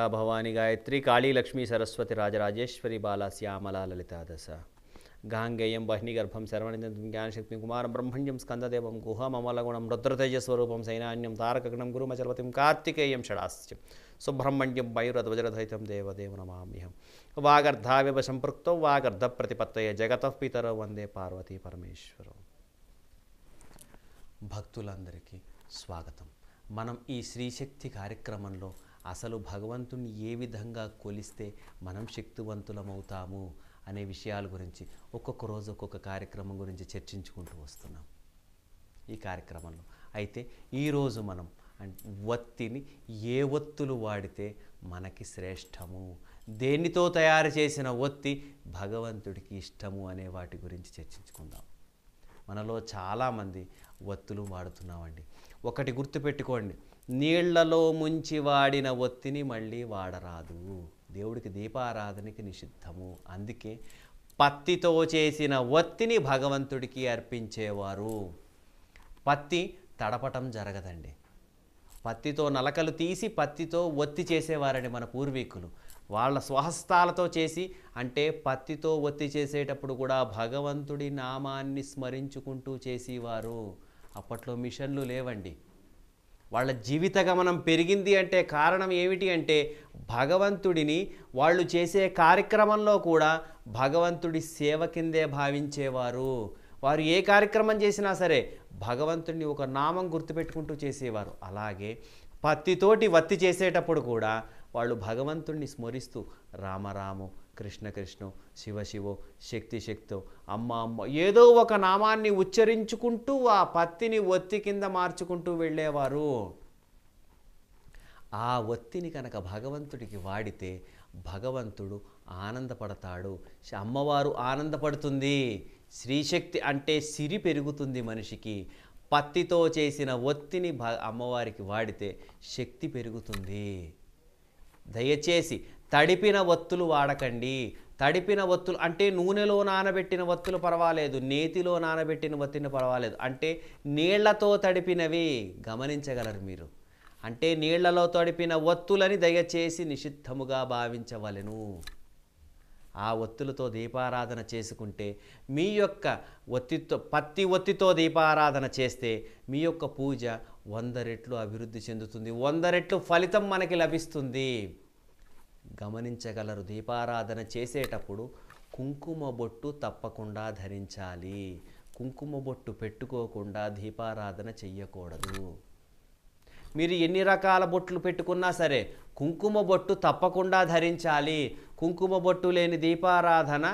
దుర్గా భవాని గాయత్రి కాళీ లక్ష్మీ సరస్వతి రాజరాజేశ్వరి బాల శ్యామల లలితాదశ గాంగేయం వహ్నిగర్భం శరవణిందం జ్ఞానశక్తిం కుమారం బ్రహ్మణ్యం స్కందదేవం గుహమమలగుణం రుద్రతేజస్వరూపం సైనాన్యం తారకగణం గురుమచలవతిం కార్తికేయం షడాస్యం సుబ్రహ్మణ్యం వైరధ్వజరధైతం దేవదేవ నమామ్యహం వాగర్ధావివ సంపృక్తో వాగర్ధ ప్రతిపత్తయ జగతః పితరో వందే పార్వతీ పరమేశ్వరం భక్తులందరికీ స్వాగతం మనం ఈ శ్రీశక్తి కార్యక్రమంలో అసలు భగవంతుని ఏ విధంగా కొలిస్తే మనం శక్తివంతులమవుతాము అనే విషయాల గురించి ఒక్కొక్క రోజు ఒక్కొక్క కార్యక్రమం గురించి చర్చించుకుంటూ వస్తున్నాం ఈ కార్యక్రమంలో అయితే ఈరోజు మనం అం- ఒత్తిని ఏ ఒత్తులు వాడితే మనకి శ్రేష్టము దేనితో తయారు చేసిన ఒత్తి భగవంతుడికి ఇష్టము అనే వాటి గురించి చర్చించుకుందాం మనలో చాలామంది ఒత్తులు వాడుతున్నామండి ఒకటి గుర్తుపెట్టుకోండి నీళ్లలో ముంచి వాడిన ఒత్తిని మళ్ళీ వాడరాదు దేవుడికి దీపారాధనకి నిషిద్ధము అందుకే పత్తితో చేసిన ఒత్తిని భగవంతుడికి అర్పించేవారు పత్తి తడపటం జరగదండి పత్తితో నలకలు తీసి పత్తితో ఒత్తి చేసేవారండి మన పూర్వీకులు వాళ్ళ స్వహస్తాలతో చేసి అంటే పత్తితో ఒత్తి చేసేటప్పుడు కూడా భగవంతుడి నామాన్ని స్మరించుకుంటూ చేసేవారు అప్పట్లో మిషన్లు లేవండి వాళ్ళ జీవిత గమనం పెరిగింది అంటే కారణం ఏమిటి అంటే భగవంతుడిని వాళ్ళు చేసే కార్యక్రమంలో కూడా భగవంతుడి సేవ కిందే భావించేవారు వారు ఏ కార్యక్రమం చేసినా సరే భగవంతుడిని ఒక నామం గుర్తుపెట్టుకుంటూ చేసేవారు అలాగే పత్తితోటి వత్తి చేసేటప్పుడు కూడా వాళ్ళు భగవంతుణ్ణి స్మరిస్తూ రామరాము కృష్ణ కృష్ణో శివ శివో శక్తి శక్తో అమ్మ అమ్మ ఏదో ఒక నామాన్ని ఉచ్చరించుకుంటూ ఆ పత్తిని ఒత్తి కింద మార్చుకుంటూ వెళ్ళేవారు ఆ ఒత్తిని కనుక భగవంతుడికి వాడితే భగవంతుడు ఆనందపడతాడు శ- అమ్మవారు ఆనందపడుతుంది శ్రీశక్తి అంటే సిరి పెరుగుతుంది మనిషికి పత్తితో చేసిన ఒత్తిని భ అమ్మవారికి వాడితే శక్తి పెరుగుతుంది దయచేసి తడిపిన ఒత్తులు వాడకండి తడిపిన ఒత్తులు అంటే నూనెలో నానబెట్టిన ఒత్తులు పర్వాలేదు నేతిలో నానబెట్టిన ఒత్తిని పర్వాలేదు అంటే నీళ్లతో తడిపినవి గమనించగలరు మీరు అంటే నీళ్లలో తడిపిన ఒత్తులని దయచేసి నిషిద్ధముగా భావించవలెను ఆ ఒత్తులతో దీపారాధన చేసుకుంటే మీ యొక్క ఒత్తితో పత్తి ఒత్తితో దీపారాధన చేస్తే మీ యొక్క పూజ వంద రెట్లు అభివృద్ధి చెందుతుంది వంద రెట్లు ఫలితం మనకి లభిస్తుంది గమనించగలరు దీపారాధన చేసేటప్పుడు కుంకుమ బొట్టు తప్పకుండా ధరించాలి కుంకుమ బొట్టు పెట్టుకోకుండా దీపారాధన చెయ్యకూడదు మీరు ఎన్ని రకాల బొట్లు పెట్టుకున్నా సరే కుంకుమ బొట్టు తప్పకుండా ధరించాలి కుంకుమ బొట్టు లేని దీపారాధన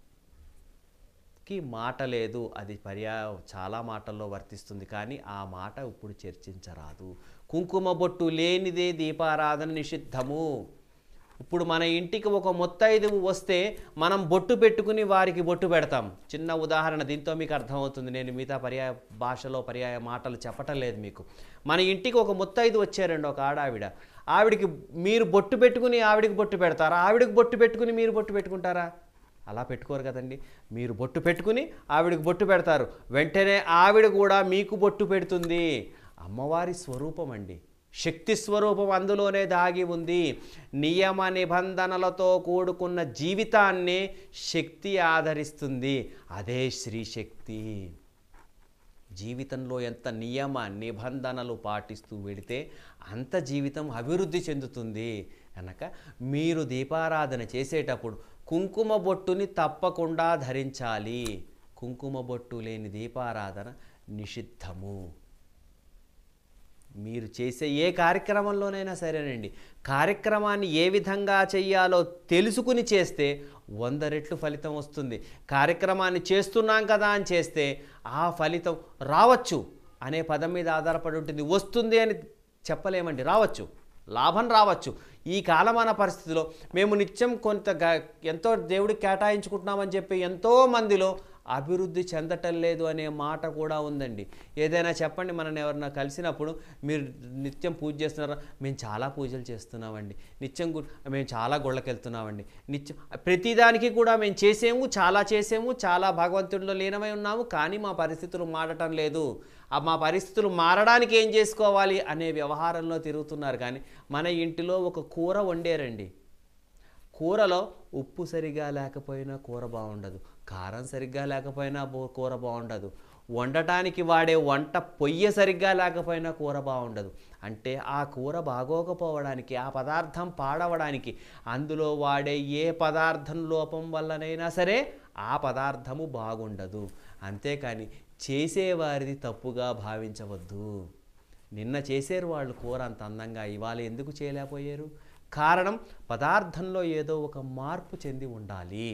కి మాట లేదు అది పర్యా చాలా మాటల్లో వర్తిస్తుంది కానీ ఆ మాట ఇప్పుడు చర్చించరాదు కుంకుమ బొట్టు లేనిదే దీపారాధన నిషిద్ధము ఇప్పుడు మన ఇంటికి ఒక మొత్తైదువు వస్తే మనం బొట్టు పెట్టుకుని వారికి బొట్టు పెడతాం చిన్న ఉదాహరణ దీంతో మీకు అర్థమవుతుంది నేను మిగతా పర్యాయ భాషలో పర్యాయ మాటలు చెప్పటం లేదు మీకు మన ఇంటికి ఒక మొత్తైదు వచ్చారండి ఒక ఆడావిడ ఆవిడికి మీరు బొట్టు పెట్టుకుని ఆవిడికి బొట్టు పెడతారా ఆవిడికి బొట్టు పెట్టుకుని మీరు బొట్టు పెట్టుకుంటారా అలా పెట్టుకోరు కదండి మీరు బొట్టు పెట్టుకుని ఆవిడకి బొట్టు పెడతారు వెంటనే ఆవిడ కూడా మీకు బొట్టు పెడుతుంది అమ్మవారి స్వరూపం అండి శక్తి స్వరూపం అందులోనే దాగి ఉంది నియమ నిబంధనలతో కూడుకున్న జీవితాన్ని శక్తి ఆధరిస్తుంది అదే శ్రీశక్తి జీవితంలో ఎంత నియమ నిబంధనలు పాటిస్తూ వెళితే అంత జీవితం అభివృద్ధి చెందుతుంది కనుక మీరు దీపారాధన చేసేటప్పుడు కుంకుమ బొట్టుని తప్పకుండా ధరించాలి కుంకుమ బొట్టు లేని దీపారాధన నిషిద్ధము మీరు చేసే ఏ కార్యక్రమంలోనైనా సరేనండి కార్యక్రమాన్ని ఏ విధంగా చెయ్యాలో తెలుసుకుని చేస్తే వంద రెట్లు ఫలితం వస్తుంది కార్యక్రమాన్ని చేస్తున్నాం కదా అని చేస్తే ఆ ఫలితం రావచ్చు అనే పదం మీద ఆధారపడి ఉంటుంది వస్తుంది అని చెప్పలేమండి రావచ్చు లాభం రావచ్చు ఈ కాలమాన పరిస్థితిలో మేము నిత్యం కొంత గ- ఎంతో దేవుడికి కేటాయించుకుంటున్నామని చెప్పి ఎంతో మందిలో అభివృద్ధి చెందటం లేదు అనే మాట కూడా ఉందండి ఏదైనా చెప్పండి మనల్ని ఎవరన్నా కలిసినప్పుడు మీరు నిత్యం పూజ చేస్తున్నారా మేము చాలా పూజలు చేస్తున్నామండి నిత్యం గు- మేము చాలా గుళ్ళకి వెళ్తున్నామండి నిత్యం ప్రతిదానికి కూడా మేము చేసేము చాలా చేసేము చాలా భగవంతుడిలో లీనమై ఉన్నాము కానీ మా పరిస్థితులు మారటం లేదు ఆ మా పరిస్థితులు మారడానికి ఏం చేసుకోవాలి అనే వ్యవహారంలో తిరుగుతున్నారు కానీ మన ఇంటిలో ఒక కూర వండారండి కూరలో ఉప్పు సరిగా లేకపోయినా కూర బాగుండదు కారం సరిగ్గా లేకపోయినా బో- కూర బాగుండదు వండటానికి వాడే వంట పొయ్యి సరిగ్గా లేకపోయినా కూర బాగుండదు అంటే ఆ కూర బాగోకపోవడానికి ఆ పదార్థం పాడవడానికి అందులో వాడే ఏ పదార్థం లోపం వల్లనైనా సరే ఆ పదార్థము బాగుండదు అంతేకాని చేసేవారిది తప్పుగా భావించవద్దు నిన్న చేశారు వాళ్ళు కూర అంత అందంగా ఇవాళ ఎందుకు చేయలేకపోయారు కారణం పదార్థంలో ఏదో ఒక మార్పు చెంది ఉండాలి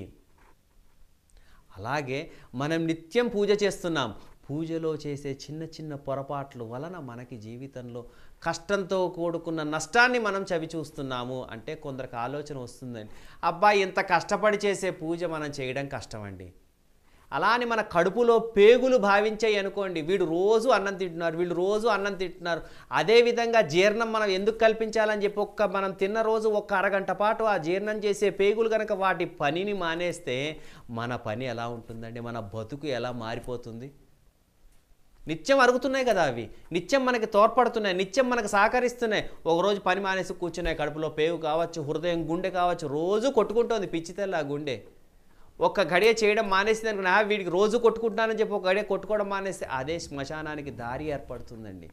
అలాగే మనం నిత్యం పూజ చేస్తున్నాం పూజలో చేసే చిన్న చిన్న పొరపాట్ల వలన మనకి జీవితంలో కష్టంతో కూడుకున్న నష్టాన్ని మనం చవి చూస్తున్నాము అంటే కొందరికి ఆలోచన వస్తుందండి అబ్బాయి ఇంత కష్టపడి చేసే పూజ మనం చేయడం కష్టమండి అలా అని మన కడుపులో పేగులు భావించాయి అనుకోండి వీడు రోజు అన్నం తింటున్నారు వీళ్ళు రోజు అన్నం తింటున్నారు అదేవిధంగా జీర్ణం మనం ఎందుకు కల్పించాలని చెప్పి ఒక్క మనం తిన్న రోజు ఒక్క అరగంట పాటు ఆ జీర్ణం చేసే పేగులు కనుక వాటి పనిని మానేస్తే మన పని ఎలా ఉంటుందండి మన బతుకు ఎలా మారిపోతుంది నిత్యం అరుగుతున్నాయి కదా అవి నిత్యం మనకి తోడ్పడుతున్నాయి నిత్యం మనకు సహకరిస్తున్నాయి ఒకరోజు పని మానేసి కూర్చున్నాయి కడుపులో పేగు కావచ్చు హృదయం గుండె కావచ్చు రోజు కొట్టుకుంటోంది పిచ్చితెల్ల ఆ గుండె ఒక్క గడియ చేయడం మానేసింది అనుకున్నా "ఆ, వీడికి రోజు కొట్టుకుంటానని చెప్పి ఒక గడియ కొట్టుకోవడం మానేస్తే అదే శ్మశానానికి దారి ఏర్పడుతుందండి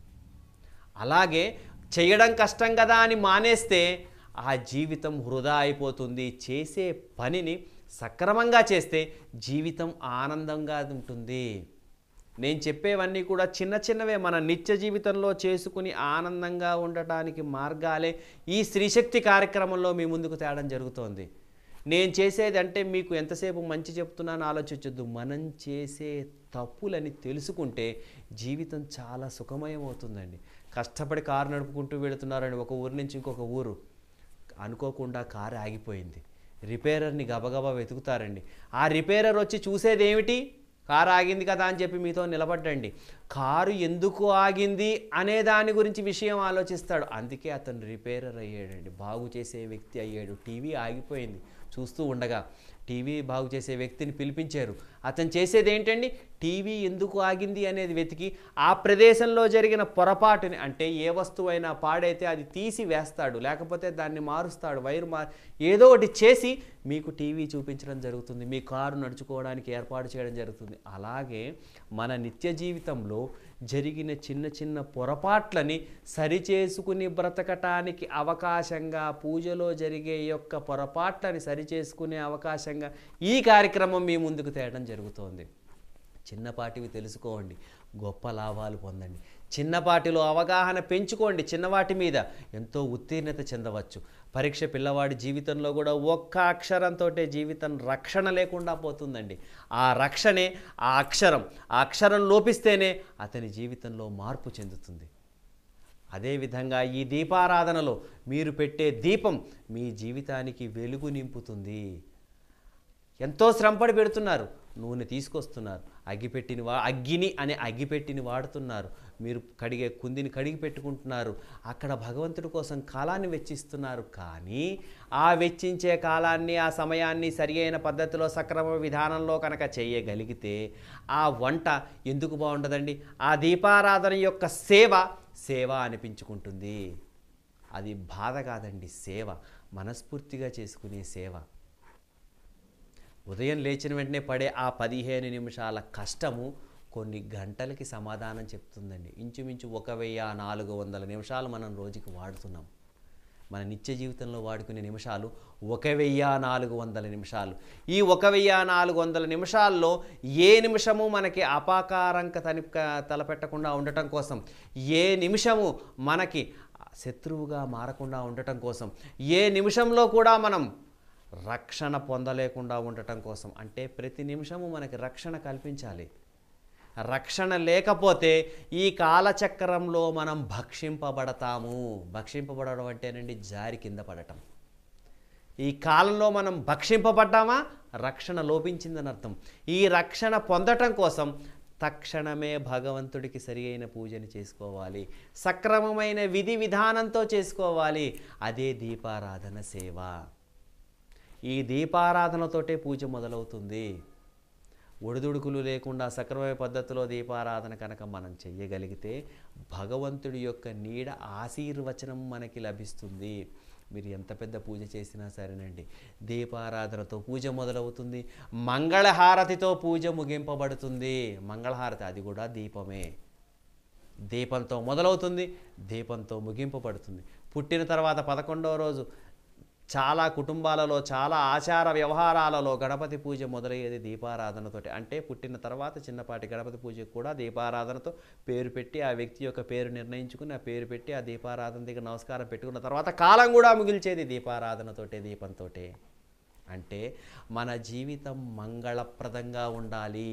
అలాగే చేయడం కష్టం కదా అని మానేస్తే ఆ జీవితం వృధా అయిపోతుంది చేసే పనిని సక్రమంగా చేస్తే జీవితం ఆనందంగా ఉంటుంది నేను చెప్పేవన్నీ కూడా చిన్న చిన్నవే మన నిత్య జీవితంలో చేసుకుని ఆనందంగా ఉండటానికి మార్గాలే ఈ స్త్రీశక్తి కార్యక్రమంలో మీ ముందుకు తేవడం జరుగుతోంది నేను చేసేది అంటే మీకు ఎంతసేపు మంచి చెప్తున్నానో ఆలోచించొద్దు మనం చేసే తప్పులని తెలుసుకుంటే జీవితం చాలా సుఖమయం అవుతుందండి కష్టపడి కారు నడుపుకుంటూ వెళుతున్నారండి ఒక ఊరు నుంచి ఇంకొక ఊరు అనుకోకుండా కారు ఆగిపోయింది రిపేరర్ని గబగబా వెతుకుతారండి ఆ రిపేరర్ వచ్చి చూసేది ఏమిటి కారు ఆగింది కదా అని చెప్పి మీతో నిలబడ్డండి కారు ఎందుకు ఆగింది అనే దాని గురించి విషయం ఆలోచిస్తాడు అందుకే అతను రిపేరర్ అయ్యాడండి బాగు చేసే వ్యక్తి అయ్యాడు టీవీ ఆగిపోయింది చూస్తూ ఉండగా టీవీ బాగు చేసే వ్యక్తిని పిలిపించారు అతను చేసేది ఏంటండి టీవీ ఎందుకు ఆగింది అనేది వెతికి ఆ ప్రదేశంలో జరిగిన పొరపాటుని అంటే ఏ వస్తువైనా పాడైతే అది తీసి వేస్తాడు లేకపోతే దాన్ని మారుస్తాడు వైరు మార్ ఏదో ఒకటి చేసి మీకు టీవీ చూపించడం జరుగుతుంది మీ కారు నడుచుకోవడానికి ఏర్పాటు చేయడం జరుగుతుంది అలాగే మన నిత్య జీవితంలో జరిగిన చిన్న చిన్న పొరపాట్లని సరిచేసుకుని బ్రతకటానికి అవకాశంగా పూజలో జరిగే యొక్క పొరపాట్లని సరిచేసుకునే అవకాశంగా ఈ కార్యక్రమం మీ ముందుకు తేవడం జరుగుతోంది చిన్నపాటివి తెలుసుకోండి గొప్ప లాభాలు పొందండి చిన్నపాటిలో అవగాహన పెంచుకోండి చిన్నవాటి మీద ఎంతో ఉత్తీర్ణత చెందవచ్చు పరీక్ష పిల్లవాడి జీవితంలో కూడా ఒక్క అక్షరంతో జీవితం రక్షణ లేకుండా పోతుందండి ఆ రక్షణే ఆ అక్షరం ఆ అక్షరం లోపిస్తేనే అతని జీవితంలో మార్పు చెందుతుంది అదేవిధంగా ఈ దీపారాధనలో మీరు పెట్టే దీపం మీ జీవితానికి వెలుగు నింపుతుంది ఎంతో శ్రమపడి పెడుతున్నారు నూనె తీసుకొస్తున్నారు అగ్గిపెట్టిని వా అగ్గిని అనే అగ్గిపెట్టిని వాడుతున్నారు మీరు కడిగే కుందిని కడిగి పెట్టుకుంటున్నారు అక్కడ భగవంతుడి కోసం కాలాన్ని వెచ్చిస్తున్నారు కానీ ఆ వెచ్చించే కాలాన్ని ఆ సమయాన్ని సరి అయిన పద్ధతిలో సక్రమ విధానంలో కనుక చేయగలిగితే ఆ వంట ఎందుకు బాగుండదండి ఆ దీపారాధన యొక్క సేవ సేవ అనిపించుకుంటుంది అది బాధ కాదండి సేవ మనస్ఫూర్తిగా చేసుకునే సేవ ఉదయం లేచిన వెంటనే పడే ఆ పదిహేను నిమిషాల కష్టము కొన్ని గంటలకి సమాధానం చెప్తుందండి ఇంచుమించు ఒక వెయ్యి నాలుగు వందల నిమిషాలు మనం రోజుకి వాడుతున్నాం మన నిత్య జీవితంలో వాడుకునే నిమిషాలు ఒక వెయ్యి నాలుగు వందల నిమిషాలు ఈ ఒక వెయ్యి నాలుగు వందల నిమిషాల్లో ఏ నిమిషము మనకి అపాకారంక తని తలపెట్టకుండా ఉండటం కోసం ఏ నిమిషము మనకి శత్రువుగా మారకుండా ఉండటం కోసం ఏ నిమిషంలో కూడా మనం రక్షణ పొందలేకుండా ఉండటం కోసం అంటే ప్రతి నిమిషము మనకి రక్షణ కల్పించాలి రక్షణ లేకపోతే ఈ కాలచక్రంలో మనం భక్షింపబడతాము భక్షింపబడడం అంటేనండి జారి కింద పడటం ఈ కాలంలో మనం భక్షింపబడ్డామా రక్షణ లోపించిందని అర్థం ఈ రక్షణ పొందటం కోసం తక్షణమే భగవంతుడికి సరి అయిన పూజని చేసుకోవాలి సక్రమమైన విధి విధానంతో చేసుకోవాలి అదే దీపారాధన సేవ ఈ దీపారాధనతోటే పూజ మొదలవుతుంది ఒడిదుడుకులు లేకుండా సక్రమమైన పద్ధతిలో దీపారాధన కనుక మనం చెయ్యగలిగితే భగవంతుడి యొక్క నీడ ఆశీర్వచనం మనకి లభిస్తుంది మీరు ఎంత పెద్ద పూజ చేసినా సరేనండి దీపారాధనతో పూజ మొదలవుతుంది మంగళహారతితో పూజ ముగింపబడుతుంది మంగళహారతి అది కూడా దీపమే దీపంతో మొదలవుతుంది దీపంతో ముగింపబడుతుంది పుట్టిన తర్వాత పదకొండవ రోజు చాలా కుటుంబాలలో చాలా ఆచార వ్యవహారాలలో గణపతి పూజ మొదలయ్యేది దీపారాధనతోటి అంటే పుట్టిన తర్వాత చిన్నపాటి గణపతి పూజకు కూడా దీపారాధనతో పేరు పెట్టి ఆ వ్యక్తి యొక్క పేరు నిర్ణయించుకుని ఆ పేరు పెట్టి ఆ దీపారాధన దగ్గర నమస్కారం పెట్టుకున్న తర్వాత కాలం కూడా ముగిల్చేది దీపారాధనతోటే దీపంతోటే అంటే మన జీవితం మంగళప్రదంగా ఉండాలి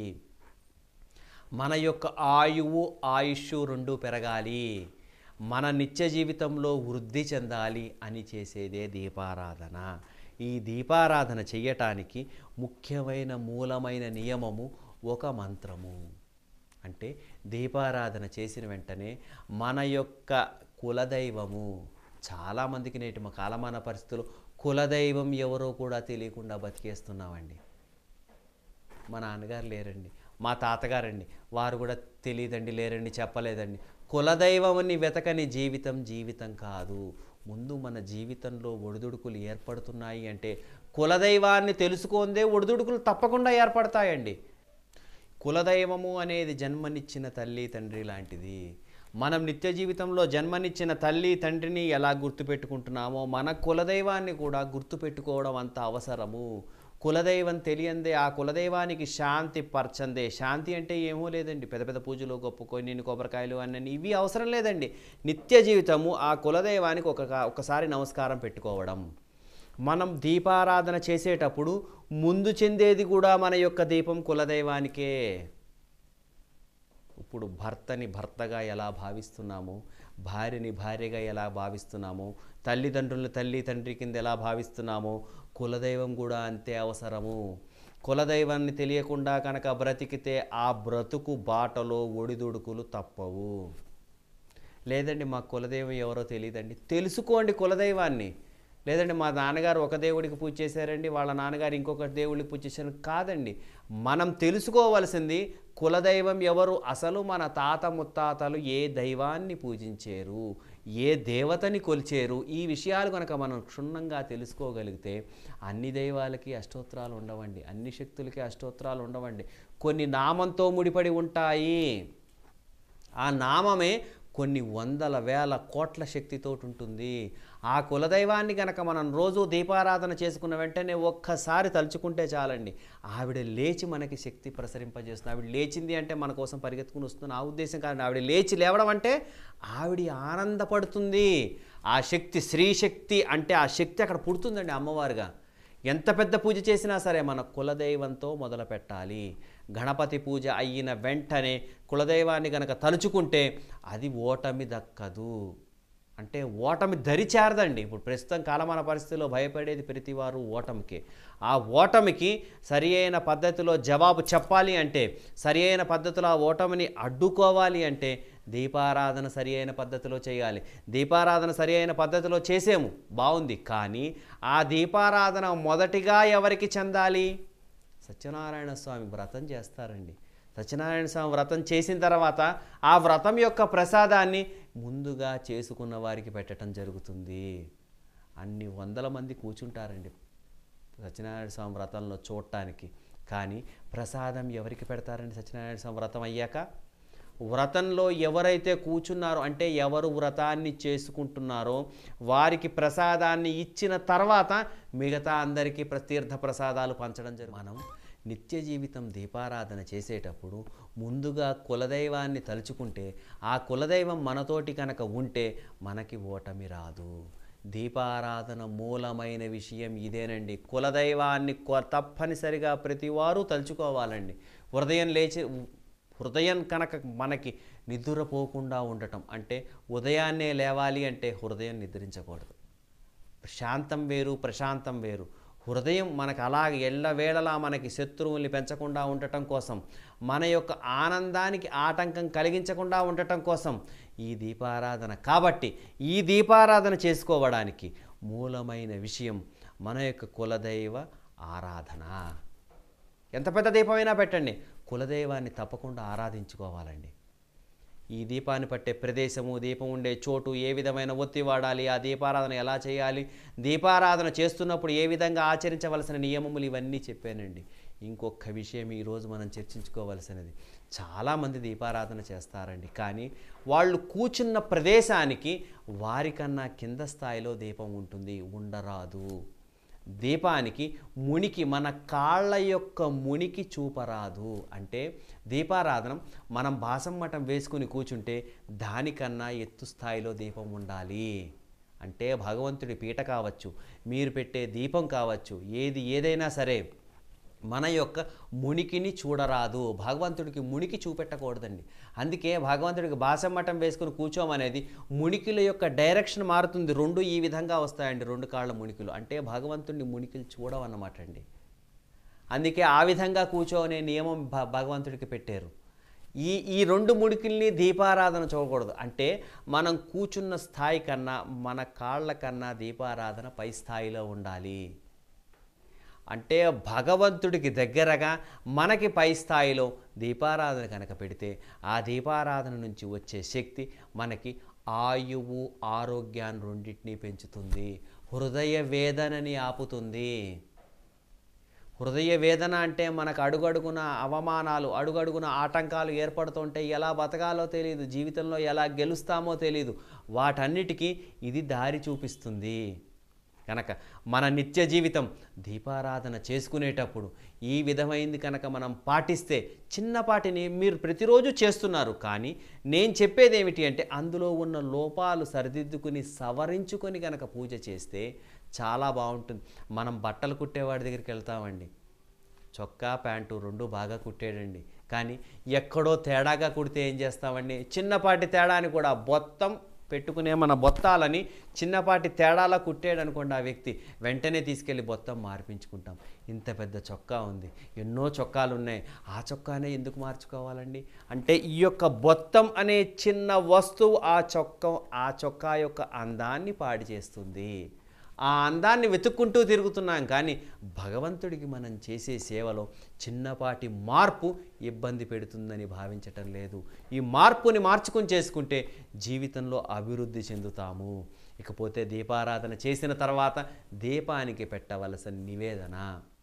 మన యొక్క ఆయువు ఆయుష్ రెండు పెరగాలి మన నిత్య జీవితంలో వృద్ధి చెందాలి అని చేసేదే దీపారాధన ఈ దీపారాధన చెయ్యటానికి ముఖ్యమైన మూలమైన నియమము ఒక మంత్రము అంటే దీపారాధన చేసిన వెంటనే మన యొక్క కులదైవము చాలామందికి నేటి మా కాలమాన పరిస్థితుల్లో కులదైవం ఎవరో కూడా తెలియకుండా బతికేస్తున్నామండి మా నాన్నగారు లేరండి మా తాతగారండి వారు కూడా తెలియదండి లేరండి చెప్పలేదండి కులదైవమని వెతకని జీవితం జీవితం కాదు ముందు మన జీవితంలో ఒడిదుడుకులు ఏర్పడుతున్నాయి అంటే కులదైవాన్ని తెలుసుకుందే ఒడిదుడుకులు తప్పకుండా ఏర్పడతాయండి కులదైవము అనేది జన్మనిచ్చిన తల్లి తండ్రి లాంటిది మనం నిత్య జీవితంలో జన్మనిచ్చిన తల్లి తండ్రిని ఎలా గుర్తుపెట్టుకుంటున్నామో మన కులదైవాన్ని కూడా గుర్తుపెట్టుకోవడం అంత అవసరము కులదైవం తెలియందే ఆ కులదైవానికి శాంతి పరచందే శాంతి అంటే ఏమో లేదండి పెద్ద పెద్ద పూజలు గొప్ప కొన్ని కొబ్బరికాయలు అన్నీ ఇవి అవసరం లేదండి నిత్య జీవితము ఆ కులదైవానికి ఒక ఒకసారి నమస్కారం పెట్టుకోవడం మనం దీపారాధన చేసేటప్పుడు ముందు చెందేది కూడా మన యొక్క దీపం కులదైవానికే ఇప్పుడు భర్తని భర్తగా ఎలా భావిస్తున్నామో భార్యని భార్యగా ఎలా భావిస్తున్నామో తల్లిదండ్రులను తల్లి తండ్రి కింద ఎలా భావిస్తున్నామో కులదైవం కూడా అంతే అవసరము కులదైవాన్ని తెలియకుండా కనుక బ్రతికితే ఆ బ్రతుకు బాటలో ఒడిదుడుకులు తప్పవు లేదండి మా కులదైవం ఎవరో తెలియదండి తెలుసుకోండి కులదైవాన్ని లేదండి మా నాన్నగారు ఒక దేవుడికి పూజ చేశారండి వాళ్ళ నాన్నగారు ఇంకొక దేవుడికి పూజ చేశారు కాదండి మనం తెలుసుకోవలసింది కులదైవం ఎవరు అసలు మన తాత ముత్తాతలు ఏ దైవాన్ని పూజించారు ఏ దేవతని కొలిచారు ఈ విషయాలు కనుక మనం క్షుణ్ణంగా తెలుసుకోగలిగితే అన్ని దైవాలకి అష్టోత్తరాలు ఉండవండి అన్ని శక్తులకి అష్టోత్తరాలు ఉండవండి కొన్ని నామంతో ముడిపడి ఉంటాయి ఆ నామమే కొన్ని వందల వేల కోట్ల శక్తితో ఉంటుంది ఆ కులదైవాన్ని కనుక మనం రోజు దీపారాధన చేసుకున్న వెంటనే ఒక్కసారి తలుచుకుంటే చాలండి ఆవిడ లేచి మనకి శక్తి ప్రసరింపజేస్తుంది ఆవిడ లేచింది అంటే మన కోసం పరిగెత్తుకుని వస్తుంది ఆ ఉద్దేశం కాదు ఆవిడ లేచి లేవడం అంటే ఆవిడ ఆనందపడుతుంది ఆ శక్తి స్త్రీశక్తి అంటే ఆ శక్తి అక్కడ పుడుతుందండి అమ్మవారుగా ఎంత పెద్ద పూజ చేసినా సరే మన కులదైవంతో మొదలు పెట్టాలి గణపతి పూజ అయిన వెంటనే కులదైవాన్ని గనక తలుచుకుంటే అది ఓటమి దక్కదు అంటే ఓటమి దరి చేరదండి ఇప్పుడు ప్రస్తుతం కాలమాన పరిస్థితిలో భయపడేది ప్రతివారు ఓటమికి ఆ ఓటమికి సరి అయిన పద్ధతిలో జవాబు చెప్పాలి అంటే సరి అయిన పద్ధతిలో ఆ ఓటమిని అడ్డుకోవాలి అంటే దీపారాధన సరి అయిన పద్ధతిలో చేయాలి దీపారాధన సరి అయిన పద్ధతిలో చేసేము బాగుంది కానీ ఆ దీపారాధన మొదటిగా ఎవరికి చెందాలి సత్యనారాయణ స్వామి వ్రతం చేస్తారండి సత్యనారాయణ స్వామి వ్రతం చేసిన తర్వాత ఆ వ్రతం యొక్క ప్రసాదాన్ని ముందుగా చేసుకున్న వారికి పెట్టడం జరుగుతుంది అన్ని వందల మంది కూర్చుంటారండి సత్యనారాయణ స్వామి వ్రతంలో చూడటానికి కానీ ప్రసాదం ఎవరికి పెడతారండి సత్యనారాయణ స్వామి వ్రతం అయ్యాక వ్రతంలో ఎవరైతే కూర్చున్నారో అంటే ఎవరు వ్రతాన్ని చేసుకుంటున్నారో వారికి ప్రసాదాన్ని ఇచ్చిన తర్వాత మిగతా అందరికీ ప్రతీర్థ ప్రసాదాలు పంచడం జరుగుతుంది మనం నిత్య జీవితం దీపారాధన చేసేటప్పుడు ముందుగా కులదైవాన్ని తలుచుకుంటే ఆ కులదైవం మనతోటి కనుక ఉంటే మనకి ఓటమి రాదు దీపారాధన మూలమైన విషయం ఇదేనండి కులదైవాన్ని కొ- తప్పనిసరిగా ప్రతివారు తలుచుకోవాలండి ఉదయం లేచి హృదయం కనుక మనకి నిద్రపోకుండా ఉండటం అంటే ఉదయాన్నే లేవాలి అంటే హృదయం నిద్రించకూడదు శాంతం వేరు ప్రశాంతం వేరు హృదయం మనకు అలాగే ఎల్లవేళలా మనకి శత్రువుల్ని పెంచకుండా ఉండటం కోసం మన యొక్క ఆనందానికి ఆటంకం కలిగించకుండా ఉండటం కోసం ఈ దీపారాధన కాబట్టి ఈ దీపారాధన చేసుకోవడానికి మూలమైన విషయం మన యొక్క కులదైవ ఆరాధన ఎంత పెద్ద దీపమైనా పెట్టండి కులదైవాన్ని తప్పకుండా ఆరాధించుకోవాలండి ఈ దీపాన్ని పట్టే ప్రదేశము దీపం ఉండే చోటు ఏ విధమైన ఒత్తి వాడాలి ఆ దీపారాధన ఎలా చేయాలి దీపారాధన చేస్తున్నప్పుడు ఏ విధంగా ఆచరించవలసిన నియమములు ఇవన్నీ చెప్పానండి ఇంకొక విషయం ఈరోజు మనం చర్చించుకోవలసినది చాలామంది దీపారాధన చేస్తారండి కానీ వాళ్ళు కూర్చున్న ప్రదేశానికి వారికన్నా కింద స్థాయిలో దీపం ఉంటుంది ఉండరాదు దీపానికి మునికి మన కాళ్ళ యొక్క మునికి చూపరాదు అంటే దీపారాధన మనం బాసం మఠం వేసుకుని కూర్చుంటే దానికన్నా ఎత్తు స్థాయిలో దీపం ఉండాలి అంటే భగవంతుడి పీట కావచ్చు మీరు పెట్టే దీపం కావచ్చు ఏది ఏదైనా సరే మన యొక్క మునికిని చూడరాదు భగవంతుడికి మునికి చూపెట్టకూడదండి అందుకే భగవంతుడికి బాసమట్టం వేసుకుని కూర్చోమనేది మునికిల యొక్క డైరెక్షన్ మారుతుంది రెండు ఈ విధంగా వస్తాయండి రెండు కాళ్ళ మునికిలు అంటే భగవంతుడిని మునికిలు చూడవన్నమాట అండి అందుకే ఆ విధంగా కూర్చోనే నియమం భ భగవంతుడికి పెట్టారు ఈ ఈ రెండు ముడికిల్ని దీపారాధన చూడకూడదు అంటే మనం కూర్చున్న స్థాయి కన్నా మన కాళ్ళ కన్నా దీపారాధన పై స్థాయిలో ఉండాలి అంటే భగవంతుడికి దగ్గరగా మనకి పై స్థాయిలో దీపారాధన కనుక పెడితే ఆ దీపారాధన నుంచి వచ్చే శక్తి మనకి ఆయువు ఆరోగ్యాన్ని రెండింటినీ పెంచుతుంది హృదయ వేదనని ఆపుతుంది హృదయ వేదన అంటే మనకు అడుగడుగున అవమానాలు అడుగడుగున ఆటంకాలు ఏర్పడుతుంటే ఎలా బతకాలో తెలియదు జీవితంలో ఎలా గెలుస్తామో తెలియదు వాటన్నిటికీ ఇది దారి చూపిస్తుంది కనుక మన నిత్య జీవితం దీపారాధన చేసుకునేటప్పుడు ఈ విధమైంది కనుక మనం పాటిస్తే చిన్నపాటిని మీరు ప్రతిరోజు చేస్తున్నారు కానీ నేను చెప్పేది ఏమిటి అంటే అందులో ఉన్న లోపాలు సరిదిద్దుకుని సవరించుకొని కనుక పూజ చేస్తే చాలా బాగుంటుంది మనం బట్టలు కుట్టేవాడి దగ్గరికి వెళ్తామండి చొక్కా ప్యాంటు రెండు బాగా కుట్టాడండి కానీ ఎక్కడో తేడాగా కుడితే ఏం చేస్తామండి చిన్నపాటి తేడాని కూడా బొత్తం పెట్టుకునే మన బొత్తాలని చిన్నపాటి తేడాలా కుట్టాడు అనుకోండి ఆ వ్యక్తి వెంటనే తీసుకెళ్ళి బొత్తం మార్పించుకుంటాం ఇంత పెద్ద చొక్కా ఉంది ఎన్నో చొక్కాలు ఉన్నాయి ఆ చొక్కానే ఎందుకు మార్చుకోవాలండి అంటే ఈ యొక్క బొత్తం అనే చిన్న వస్తువు ఆ చొక్క ఆ చొక్కా యొక్క అందాన్ని పాడి చేస్తుంది ఆ అందాన్ని వెతుక్కుంటూ తిరుగుతున్నాం కానీ భగవంతుడికి మనం చేసే సేవలో చిన్నపాటి మార్పు ఇబ్బంది పెడుతుందని భావించటం లేదు ఈ మార్పుని మార్చుకుని చేసుకుంటే జీవితంలో అభివృద్ధి చెందుతాము ఇకపోతే దీపారాధన చేసిన తర్వాత దీపానికి పెట్టవలసిన నివేదన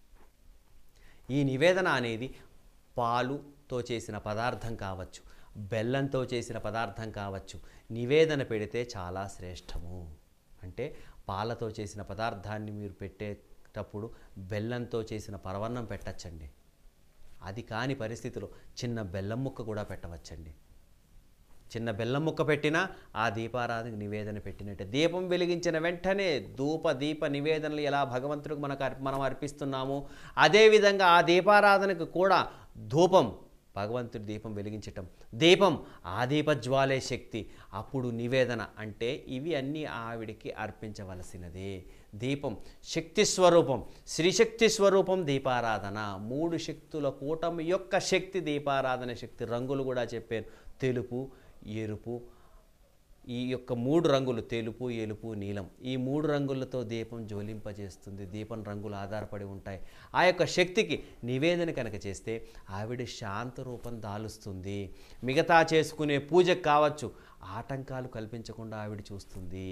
ఈ నివేదన అనేది పాలుతో చేసిన పదార్థం కావచ్చు బెల్లంతో చేసిన పదార్థం కావచ్చు నివేదన పెడితే చాలా శ్రేష్టము అంటే పాలతో చేసిన పదార్థాన్ని మీరు పెట్టేటప్పుడు బెల్లంతో చేసిన పరవన్నం పెట్టచ్చండి అది కాని పరిస్థితిలో చిన్న బెల్లం ముక్క కూడా పెట్టవచ్చండి చిన్న బెల్లం ముక్క పెట్టినా ఆ దీపారాధనకి నివేదన పెట్టినట్టే దీపం వెలిగించిన వెంటనే ధూప దీప నివేదనలు ఎలా భగవంతుడికి మనకు అర్ప- మనం అర్పిస్తున్నామో అదేవిధంగా ఆ దీపారాధనకు కూడా ధూపం భగవంతుడి దీపం వెలిగించటం దీపం ఆ దీప జ్వాలే శక్తి అప్పుడు నివేదన అంటే ఇవి అన్నీ ఆవిడికి అర్పించవలసినదే దీపం శక్తి స్వరూపం శ్రీశక్తి స్వరూపం దీపారాధన మూడు శక్తుల కూటమి యొక్క శక్తి దీపారాధన శక్తి రంగులు కూడా చెప్పాను తెలుపు ఎరుపు ఈ యొక్క మూడు రంగులు తెలుపు ఎలుపు నీలం ఈ మూడు రంగులతో దీపం జ్వలింపజేస్తుంది దీపం రంగులు ఆధారపడి ఉంటాయి ఆ యొక్క శక్తికి నివేదన కనుక చేస్తే ఆవిడ శాంత రూపం దాలుస్తుంది మిగతా చేసుకునే పూజకు కావచ్చు ఆటంకాలు కల్పించకుండా ఆవిడ చూస్తుంది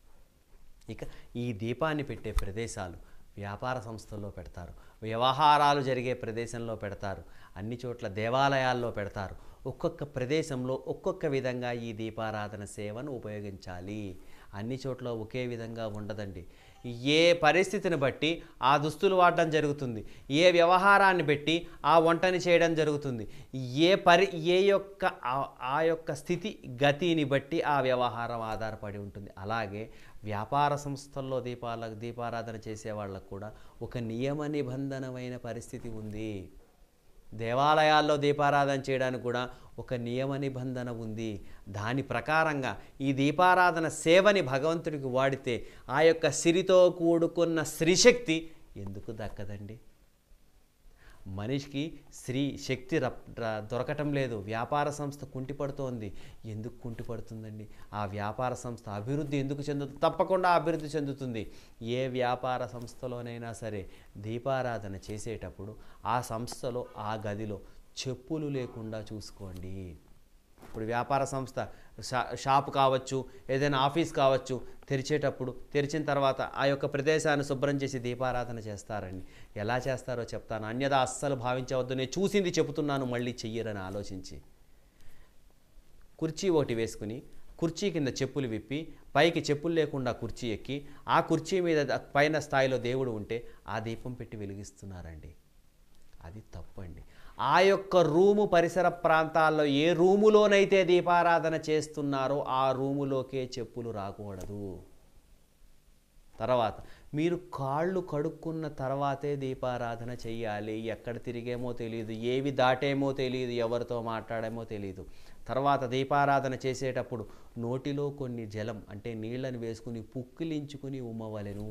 ఇక ఈ దీపాన్ని పెట్టే ప్రదేశాలు వ్యాపార సంస్థల్లో పెడతారు వ్యవహారాలు జరిగే ప్రదేశంలో పెడతారు అన్ని చోట్ల దేవాలయాల్లో పెడతారు ఒక్కొక్క ప్రదేశంలో ఒక్కొక్క విధంగా ఈ దీపారాధన సేవను ఉపయోగించాలి అన్ని చోట్ల ఒకే విధంగా ఉండదండి ఏ పరిస్థితిని బట్టి ఆ దుస్తులు వాడడం జరుగుతుంది ఏ వ్యవహారాన్ని బట్టి ఆ వంటని చేయడం జరుగుతుంది ఏ పరి ఏ యొక్క ఆ- ఆ యొక్క స్థితి గతిని బట్టి ఆ వ్యవహారం ఆధారపడి ఉంటుంది అలాగే వ్యాపార సంస్థల్లో దీపాల దీపారాధన చేసే వాళ్ళకు కూడా ఒక నియమ నిబంధనమైన పరిస్థితి ఉంది దేవాలయాల్లో దీపారాధన చేయడానికి కూడా ఒక నియమ నిబంధన ఉంది దాని ప్రకారంగా ఈ దీపారాధన సేవని భగవంతుడికి వాడితే ఆ యొక్క సిరితో కూడుకున్న శ్రీశక్తి ఎందుకు దక్కదండి మనిషికి స్త్రీ శక్తి రప్- ర- దొరకటం లేదు వ్యాపార సంస్థ కుంటిపడుతోంది ఎందుకు కుంటిపడుతుందండి ఆ వ్యాపార సంస్థ అభివృద్ధి ఎందుకు చెందుతుంది తప్పకుండా అభివృద్ధి చెందుతుంది ఏ వ్యాపార సంస్థలోనైనా సరే దీపారాధన చేసేటప్పుడు ఆ సంస్థలో ఆ గదిలో చెప్పులు లేకుండా చూసుకోండి ఇప్పుడు వ్యాపార సంస్థ షా షాప్ కావచ్చు ఏదైనా ఆఫీస్ కావచ్చు తెరిచేటప్పుడు తెరిచిన తర్వాత ఆ యొక్క ప్రదేశాన్ని శుభ్రం చేసి దీపారాధన చేస్తారండి ఎలా చేస్తారో చెప్తాను అన్యదా అస్సలు భావించవద్దు నేను చూసింది చెబుతున్నాను మళ్ళీ చెయ్యరని ఆలోచించి కుర్చీ ఒకటి వేసుకుని కుర్చీ కింద చెప్పులు విప్పి పైకి చెప్పులు లేకుండా కుర్చీ ఎక్కి ఆ కుర్చీ మీద ద- పైన స్థాయిలో దేవుడు ఉంటే ఆ దీపం పెట్టి వెలిగిస్తున్నారండి అది తప్పండి ఆ యొక్క రూము పరిసర ప్రాంతాల్లో ఏ రూములోనైతే దీపారాధన చేస్తున్నారో ఆ రూములోకే చెప్పులు రాకూడదు తర్వాత మీరు కాళ్ళు కడుక్కున్న తర్వాతే దీపారాధన చెయ్యాలి ఎక్కడ తిరిగేమో తెలియదు ఏవి దాటేమో తెలియదు ఎవరితో మాట్లాడేమో తెలియదు తర్వాత దీపారాధన చేసేటప్పుడు నోటిలో కొన్ని జలం అంటే నీళ్ళని వేసుకుని పుక్కిలించుకుని ఉమ్మవలెను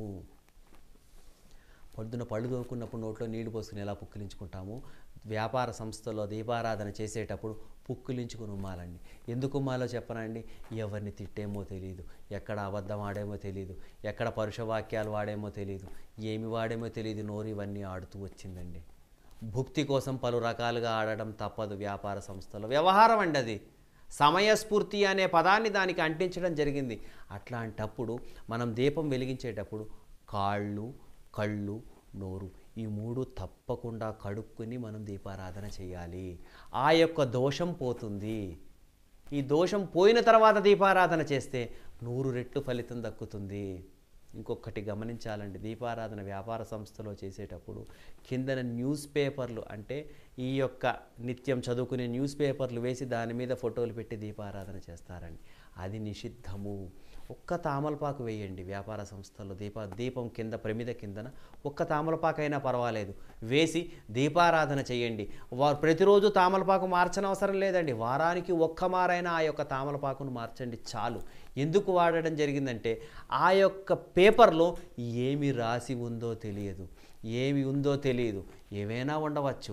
పొద్దున పళ్ళు తోముకున్నప్పుడు నోట్లో నీళ్లు పోసుకుని ఎలా పుక్కిలించుకుంటాము వ్యాపార సంస్థలో దీపారాధన చేసేటప్పుడు పుక్కిలించుకుని ఉమ్మాలండి ఎందుకు ఉమ్మాలో చెప్పనండి ఎవరిని తిట్టేమో తెలియదు ఎక్కడ అబద్ధం ఆడేమో తెలియదు ఎక్కడ పరుషవాక్యాలు వాడేమో తెలియదు ఏమి వాడేమో తెలియదు నోరు ఇవన్నీ ఆడుతూ వచ్చిందండి భుక్తి కోసం పలు రకాలుగా ఆడడం తప్పదు వ్యాపార సంస్థలో వ్యవహారం అండి అది సమయస్ఫూర్తి అనే పదాన్ని దానికి అంటించడం జరిగింది అట్లాంటప్పుడు మనం దీపం వెలిగించేటప్పుడు కాళ్ళు కళ్ళు నోరు ఈ మూడు తప్పకుండా కడుక్కుని మనం దీపారాధన చేయాలి ఆ యొక్క దోషం పోతుంది ఈ దోషం పోయిన తర్వాత దీపారాధన చేస్తే నూరు రెట్లు ఫలితం దక్కుతుంది ఇంకొకటి గమనించాలండి దీపారాధన వ్యాపార సంస్థలో చేసేటప్పుడు కిందన న్యూస్ పేపర్లు అంటే ఈ యొక్క నిత్యం చదువుకునే న్యూస్ పేపర్లు వేసి దాని మీద ఫోటోలు పెట్టి దీపారాధన చేస్తారండి అది నిషిద్ధము ఒక్క తామలపాకు వేయండి వ్యాపార సంస్థల్లో దీప దీపం కింద ప్రమిద కిందన ఒక్క తామలపాకు అయినా పర్వాలేదు వేసి దీపారాధన చేయండి వారు ప్రతిరోజు తామలపాకు మార్చనవసరం లేదండి వారానికి ఒక్క మారైనా ఆ యొక్క తామలపాకును మార్చండి చాలు ఎందుకు వాడడం జరిగిందంటే ఆ యొక్క పేపర్లో ఏమి రాసి ఉందో తెలియదు ఏమి ఉందో తెలియదు ఏమైనా ఉండవచ్చు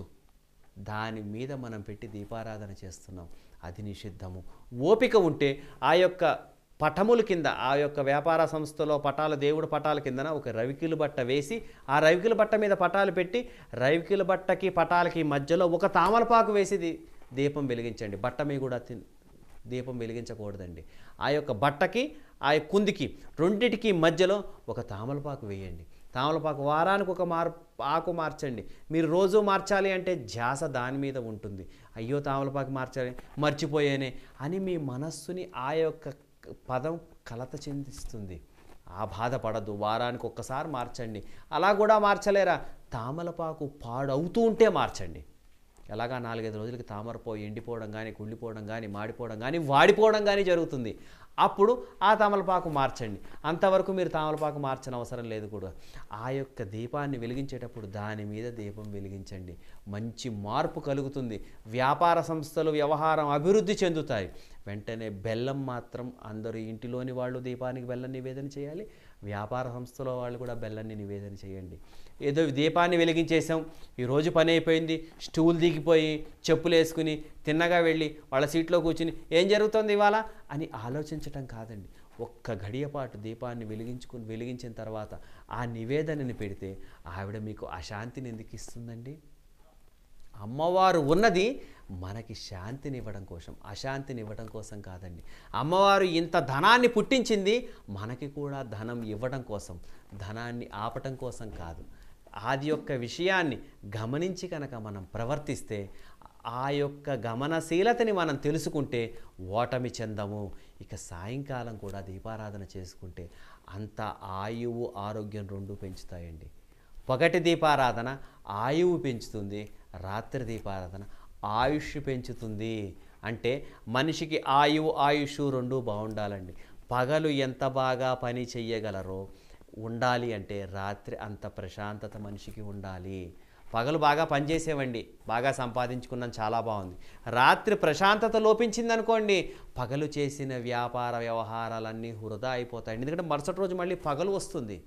దాని మీద మనం పెట్టి దీపారాధన చేస్తున్నాం అది నిషిద్ధము ఓపిక ఉంటే ఆ యొక్క పటముల కింద ఆ యొక్క వ్యాపార సంస్థలో పటాలు దేవుడు పటాల కిందన ఒక రవికిలు బట్ట వేసి ఆ రవికిల బట్ట మీద పటాలు పెట్టి రవికిల బట్టకి పటాలకి మధ్యలో ఒక తామలపాకు వేసి దీ- దీపం వెలిగించండి బట్ట మీద కూడా తిన్- దీపం వెలిగించకూడదండి ఆ యొక్క బట్టకి ఆ యొక్క కుందికి రెండిటికి మధ్యలో ఒక తామలపాకు వేయండి తామలపాకు వారానికి ఒక మార్ ఆకు మార్చండి మీరు రోజు మార్చాలి అంటే ధ్యాస దాని మీద ఉంటుంది అయ్యో తామలపాకు మార్చాలి మర్చిపోయానే అని మీ మనస్సుని ఆ యొక్క పదం కలత చెందిస్తుంది ఆ బాధపడద్దు వారానికి ఒక్కసారి మార్చండి అలా కూడా మార్చలేరా తామలపాకు పాడవుతూ ఉంటే మార్చండి ఎలాగా నాలుగైదు రోజులకి తామరపోయి ఎండిపోవడం కానీ కుళ్ళిపోవడం కానీ మాడిపోవడం కానీ వాడిపోవడం కానీ జరుగుతుంది అప్పుడు ఆ తమలపాకు మార్చండి అంతవరకు మీరు తమలపాకు మార్చని అవసరం లేదు కూడా ఆ యొక్క దీపాన్ని వెలిగించేటప్పుడు దాని మీద దీపం వెలిగించండి మంచి మార్పు కలుగుతుంది వ్యాపార సంస్థలు వ్యవహారం అభివృద్ధి చెందుతాయి వెంటనే బెల్లం మాత్రం అందరూ ఇంటిలోని వాళ్ళు దీపానికి బెల్లం నివేదన చేయాలి వ్యాపార సంస్థలో వాళ్ళు కూడా బెల్లాన్ని నివేదన చేయండి ఏదో దీపాన్ని వెలిగించేసాం ఈరోజు పని అయిపోయింది స్టూల్ దిగిపోయి చెప్పులు వేసుకుని తిన్నగా వెళ్ళి వాళ్ళ సీట్లో కూర్చుని ఏం జరుగుతుంది ఇవాళ అని ఆలోచించటం కాదండి ఒక్క గడియపాటు దీపాన్ని వెలిగించుకుని వెలిగించిన తర్వాత ఆ నివేదనని పెడితే ఆవిడ మీకు అశాంతిని ఎందుకు ఇస్తుందండి అమ్మవారు ఉన్నది మనకి శాంతిని ఇవ్వడం కోసం అశాంతిని ఇవ్వడం కోసం కాదండి అమ్మవారు ఇంత ధనాన్ని పుట్టించింది మనకి కూడా ధనం ఇవ్వడం కోసం ధనాన్ని ఆపటం కోసం కాదు ఆది యొక్క విషయాన్ని గమనించి కనుక మనం ప్రవర్తిస్తే ఆ యొక్క గమనశీలతని మనం తెలుసుకుంటే ఓటమి చెందము ఇక సాయంకాలం కూడా దీపారాధన చేసుకుంటే అంత ఆయువు ఆరోగ్యం రెండు పెంచుతాయండి పగటి దీపారాధన ఆయువు పెంచుతుంది రాత్రి దీపారాధన ఆయుష్ పెంచుతుంది అంటే మనిషికి ఆయువు ఆయుష్ రెండు బాగుండాలండి పగలు ఎంత బాగా పని చెయ్యగలరో ఉండాలి అంటే రాత్రి అంత ప్రశాంతత మనిషికి ఉండాలి పగలు బాగా పనిచేసేవండి బాగా సంపాదించుకున్నాం చాలా బాగుంది రాత్రి ప్రశాంతత లోపించింది అనుకోండి పగలు చేసిన వ్యాపార వ్యవహారాలన్నీ వృధా అయిపోతాయి ఎందుకంటే మరుసటి రోజు మళ్ళీ పగలు వస్తుంది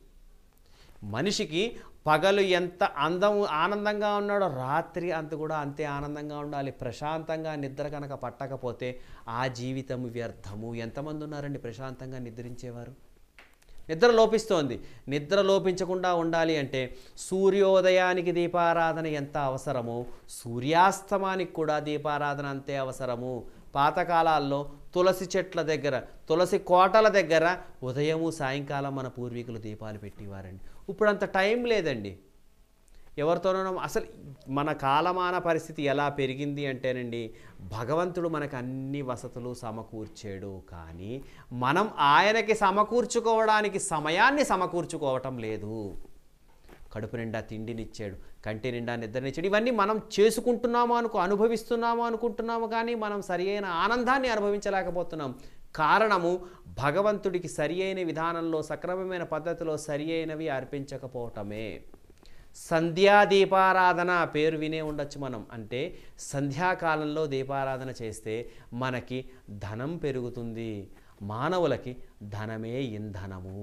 మనిషికి పగలు ఎంత అందం ఆనందంగా ఉన్నాడో రాత్రి అంత కూడా అంతే ఆనందంగా ఉండాలి ప్రశాంతంగా నిద్ర కనుక పట్టకపోతే ఆ జీవితం వ్యర్థము ఎంతమంది ఉన్నారండి ప్రశాంతంగా నిద్రించేవారు నిద్ర లోపిస్తోంది నిద్ర లోపించకుండా ఉండాలి అంటే సూర్యోదయానికి దీపారాధన ఎంత అవసరమో సూర్యాస్తమానికి కూడా దీపారాధన అంతే అవసరము పాతకాలాల్లో తులసి చెట్ల దగ్గర తులసి కోటల దగ్గర ఉదయము సాయంకాలం మన పూర్వీకులు దీపాలు పెట్టేవారండి ఇప్పుడు అంత టైం లేదండి ఎవరితోనో అసలు మన కాలమాన పరిస్థితి ఎలా పెరిగింది అంటేనండి భగవంతుడు మనకు అన్ని వసతులు సమకూర్చాడు కానీ మనం ఆయనకి సమకూర్చుకోవడానికి సమయాన్ని సమకూర్చుకోవటం లేదు కడుపు నిండా తిండినిచ్చాడు కంటి నిండా నిద్రనిచ్చాడు ఇవన్నీ మనం చేసుకుంటున్నాము అనుకో అనుభవిస్తున్నాము అనుకుంటున్నాము కానీ మనం సరి అయిన ఆనందాన్ని అనుభవించలేకపోతున్నాం కారణము భగవంతుడికి సరి అయిన విధానంలో సక్రమమైన పద్ధతిలో సరి అయినవి అర్పించకపోవటమే సంధ్యా దీపారాధన పేరు వినే ఉండొచ్చు మనం అంటే సంధ్యాకాలంలో దీపారాధన చేస్తే మనకి ధనం పెరుగుతుంది మానవులకి ధనమే ఇంధనము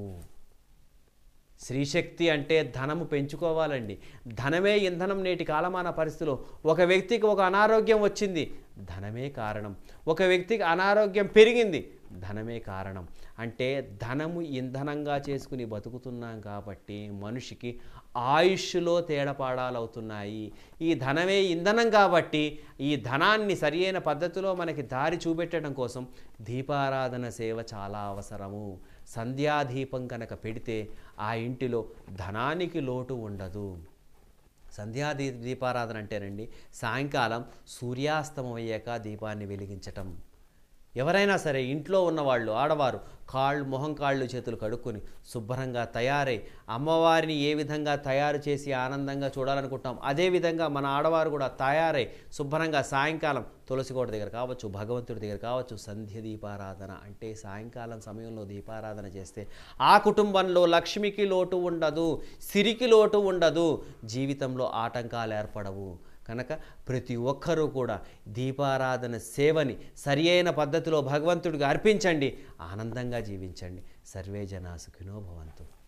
శ్రీశక్తి అంటే ధనము పెంచుకోవాలండి ధనమే ఇంధనం నేటి కాలమాన పరిస్థితిలో ఒక వ్యక్తికి ఒక అనారోగ్యం వచ్చింది ధనమే కారణం ఒక వ్యక్తికి అనారోగ్యం పెరిగింది ధనమే కారణం అంటే ధనము ఇంధనంగా చేసుకుని బతుకుతున్నాం కాబట్టి మనిషికి ఆయుష్లో తేడపాడాలవుతున్నాయి ఈ ధనమే ఇంధనం కాబట్టి ఈ ధనాన్ని సరియైన పద్ధతిలో మనకి దారి చూపెట్టడం కోసం దీపారాధన సేవ చాలా అవసరము సంధ్యాదీపం కనుక పెడితే ఆ ఇంటిలో ధనానికి లోటు ఉండదు సంధ్యా దీ దీపారాధన అంటేనండి సాయంకాలం సూర్యాస్తమం అయ్యాక దీపాన్ని వెలిగించటం ఎవరైనా సరే ఇంట్లో ఉన్నవాళ్ళు ఆడవారు కాళ్ళు మొహం కాళ్ళు చేతులు కడుక్కొని శుభ్రంగా తయారై అమ్మవారిని ఏ విధంగా తయారు చేసి ఆనందంగా చూడాలనుకుంటాం అదే విధంగా మన ఆడవారు కూడా తయారై శుభ్రంగా సాయంకాలం తులసికోట దగ్గర కావచ్చు భగవంతుడి దగ్గర కావచ్చు సంధ్య దీపారాధన అంటే సాయంకాలం సమయంలో దీపారాధన చేస్తే ఆ కుటుంబంలో లక్ష్మికి లోటు ఉండదు సిరికి లోటు ఉండదు జీవితంలో ఆటంకాలు ఏర్పడవు కనుక ప్రతి ఒక్కరూ కూడా దీపారాధన సేవని సరియైన పద్ధతిలో భగవంతుడికి అర్పించండి ఆనందంగా జీవించండి సర్వే జనా సుఖినో భవంతు